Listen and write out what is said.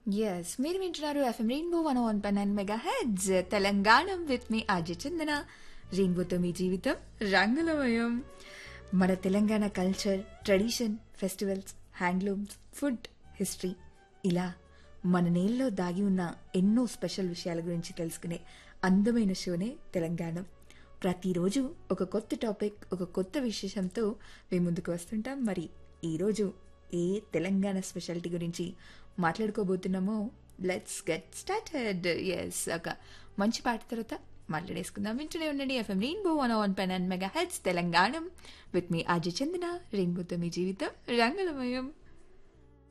yes మీరు వింటున్నారు FM rainbow one one pi nine mega heads Telangana with మీ అజయ్ చందన రెయిన్బోతో మీ జీవితం రంగులమయం మన Telangana culture tradition festivals handlooms food history ఇలా మన నేలలో దాగి ఉన్న ఎన్నో స్పెషల్ విషయాల గురించి తెలుసుకునే అందమైన షోనే తెలంగాణ ప్రతిరోజు ఒక కొత్త టాపిక్ ఒక కొత్త విశేషంతో మేము ముందుకు వస్తుంటాం మరి ఈరోజు ఏ తెలంగాణ స్పెషాలిటీ గురించి మాట్లాడుకోబోతున్నామో లెట్స్ గెట్ స్టార్టెడ్ ఎస్ ఒక మంచి పాట తర్వాత మాట్లాడేసుకుందాం వింటూనే ఉండండి FM rainbow one one pen and mega heads Telangana with మీ అజయ్ చందన రెయిన్బోతో మీ జీవితం రంగులమయం